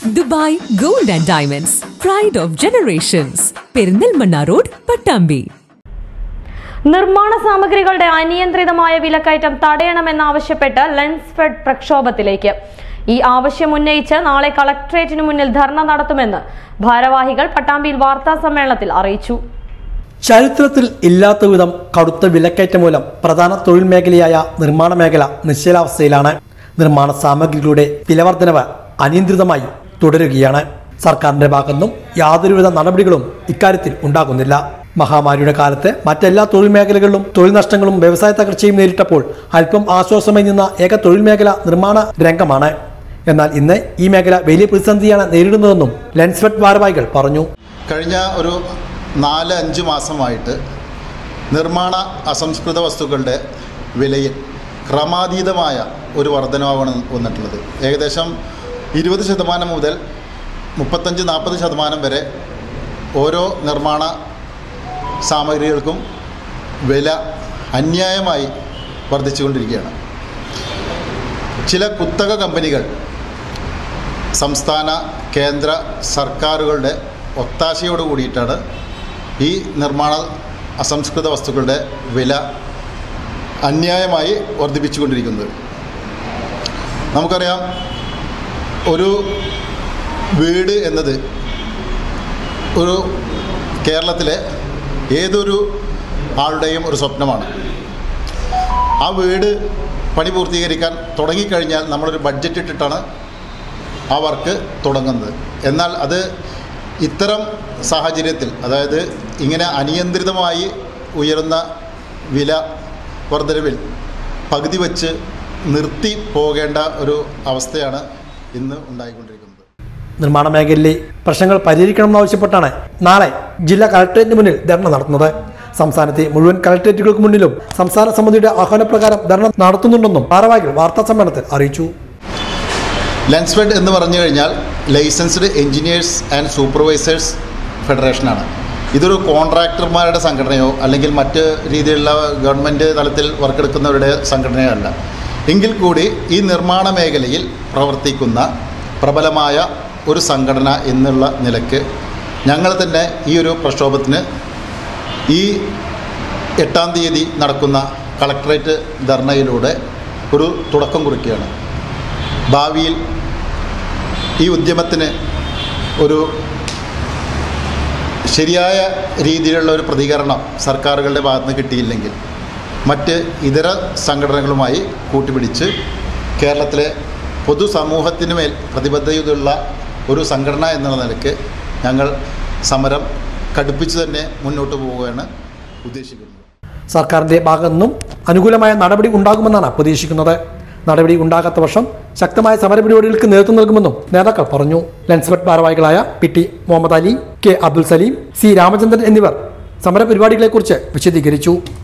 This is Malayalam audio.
Dubai gold and diamonds pride of generations Perinthalmanna road Pattambi നിർമ്മാണ സാമഗ്രികളുടെ അനിയന്ത്രിതമായ വിലക്കയറ്റം തടയണമെന്നാവശ്യപ്പെട്ട് ലെൻസ്ഫെഡ് പ്രക്ഷോഭത്തിലേക്ക് ഈ ആവശ്യം ഉന്നയിച്ച് നാളെ കളക്ട്രേറ്റിന് മുന്നിൽ ധർണ നടത്തുമെന്ന് ഭാരവാഹികൾ പട്ടാമ്പിയിൽ വാർത്താ സമ്മേളനത്തിൽ അറിയിച്ചു ചരിത്രത്തിൽ ഇല്ലാത്ത വിധം കടുത്ത വിലക്കയറ്റം മൂലം പ്രധാന തൊഴിൽ മേഖലയായ നിർമ്മാണ മേഖല നിശ്ചലാവസ്ഥയിലാണ് നിർമ്മാണ സാമഗ്രികളുടെ വിലവർദ്ധനവ് അനിയന്ത്രിതമായി തുടരുകയാണ് സർക്കാരിന്റെ ഭാഗത്തുനിന്നും യാതൊരുവിധ നടപടികളും ഇക്കാര്യത്തിൽ ഉണ്ടാകുന്നില്ല മഹാമാരിയുടെ കാലത്ത് മറ്റെല്ലാ തൊഴിൽ മേഖലകളിലും തൊഴിൽ നഷ്ടങ്ങളും വ്യവസായ തകർച്ചയും നേരിട്ടപ്പോൾ അല്പം ആശ്വാസമായി നിന്ന ഏക തൊഴിൽ മേഖല നിർമ്മാണ രംഗമാണ് എന്നാൽ ഇന്ന് ഈ മേഖല വലിയ പ്രതിസന്ധിയാണ് നേരിടുന്നതെന്നും ലെൻസ്ഫെഡ് ഭാരവാഹികൾ പറഞ്ഞു കഴിഞ്ഞ ഒരു നാല് അഞ്ച് മാസമായിട്ട് നിർമ്മാണ അസംസ്കൃത വസ്തുക്കളുടെ വിലയിൽ ക്രമാതീതമായ ഒരു വർധനവാണ് വന്നിട്ടുള്ളത് ഏകദേശം ഇരുപത് ശതമാനം മുതൽ മുപ്പത്തഞ്ച് നാൽപ്പത് ശതമാനം വരെ ഓരോ നിർമ്മാണ സാമഗ്രികൾക്കും വില അന്യായമായി വർദ്ധിച്ചുകൊണ്ടിരിക്കുകയാണ് ചില കുത്തക കമ്പനികൾ സംസ്ഥാന കേന്ദ്ര സർക്കാരുകളുടെ ഒത്താശയോട് കൂടിയിട്ടാണ് ഈ നിർമ്മാണ അസംസ്കൃത വസ്തുക്കളുടെ വില അന്യായമായി വർദ്ധിപ്പിച്ചുകൊണ്ടിരിക്കുന്നത് നമുക്കറിയാം ഒരു വീട് എന്നത് ഒരു കേരളത്തിലെ ഏതൊരു ആളുടെയും ഒരു സ്വപ്നമാണ് ആ വീട് പണി പൂർത്തീകരിക്കാൻ തുടങ്ങിക്കഴിഞ്ഞാൽ നമ്മളൊരു ബഡ്ജറ്റ് ഇട്ടിട്ടാണ് ആ വർക്ക് തുടങ്ങുന്നത് എന്നാൽ അത് ഇത്തരം സാഹചര്യത്തിൽ അതായത് ഇങ്ങനെ അനിയന്ത്രിതമായി ഉയരുന്ന വില വർധനവിൽ പകുതി വച്ച് നിർത്തി പോകേണ്ട ഒരു അവസ്ഥയാണ് ഇന്ന് ഉണ്ടായിക്കൊണ്ടിരിക്കുന്നത് നിർമ്മാണ മേഖലയിലെ പ്രശ്നങ്ങൾ പരിഹരിക്കണമെന്നാവശ്യപ്പെട്ടാണ് നാളെ ജില്ലാ കളക്ടറേറ്റിന് മുന്നിൽ ധർണ നടത്തുന്നത് സംസ്ഥാനത്തെ മുഴുവൻ കളക്ടറേറ്റുകൾക്ക് മുന്നിലും സംസ്ഥാന സമിതിയുടെ ആഹ്വാനപ്രകാരം ധർണ നടത്തുന്നുണ്ടെന്നും ഭാരവാഹികൾ വാർത്താ സമ്മേളനത്തിൽ അറിയിച്ചു ലെൻസ്ഫെഡ് എന്ന് പറഞ്ഞു കഴിഞ്ഞാൽ ലൈസൻസ്ഡ് എഞ്ചിനീയേഴ്സ് ആൻഡ് സൂപ്പർവൈസേഴ്സ് ഫെഡറേഷനാണ് ഇതൊരു കോൺട്രാക്ടർമാരുടെ സംഘടനയോ അല്ലെങ്കിൽ മറ്റ് രീതിയിലുള്ള ഗവൺമെൻറ് തലത്തിൽ വർക്കെടുക്കുന്നവരുടെ സംഘടനയോ അല്ല എങ്കിൽ കൂടി ഈ നിർമ്മാണ മേഖലയിൽ പ്രവർത്തിക്കുന്ന പ്രബലമായ ഒരു സംഘടന എന്നുള്ള നിലയ്ക്ക് ഞങ്ങൾ തന്നെ ഈ ഒരു പ്രക്ഷോഭത്തിന് ഈ എട്ടാം തീയതി നടക്കുന്ന കളക്ടറേറ്റ് ധർണയിലൂടെ ഒരു തുടക്കം കുറിക്കുകയാണ് ഭാവിയിൽ ഈ ഉദ്യമത്തിന് ഒരു ശരിയായ രീതിയിലുള്ള ഒരു പ്രതികരണം സർക്കാരുകളുടെ ഭാഗത്ത് നിന്ന് കിട്ടിയില്ലെങ്കിൽ മറ്റ് ഇതര സംഘടനകളുമായി കൂട്ടുപിടിച്ച് കേരളത്തിലെ പൊതുസമൂഹത്തിന് മേൽ പ്രതിബദ്ധതയുള്ള ഒരു സംഘടന എന്നുള്ള നിലയ്ക്ക് ഞങ്ങൾ സമരം കടുപ്പിച്ച് തന്നെ മുന്നോട്ട് പോവുകയാണ് ഉദ്ദേശിക്കുന്നത് സർക്കാരിന്റെ ഭാഗത്തു നിന്നും അനുകൂലമായ നടപടി ഉണ്ടാകുമെന്നാണ് പ്രതീക്ഷിക്കുന്നത് നടപടി ഉണ്ടാകാത്ത വർഷം ശക്തമായ സമരപരിപാടികൾക്ക് നേതൃത്വം നൽകുമെന്നും നേതാക്കൾ പറഞ്ഞു ലെൻസ്ബെറ്റ് ഭാരവാഹികളായ P T Muhammad Ali K Abdul Salim C Ramachandran എന്നിവർ സമരപരിപാടികളെക്കുറിച്ച് വിശദീകരിച്ചു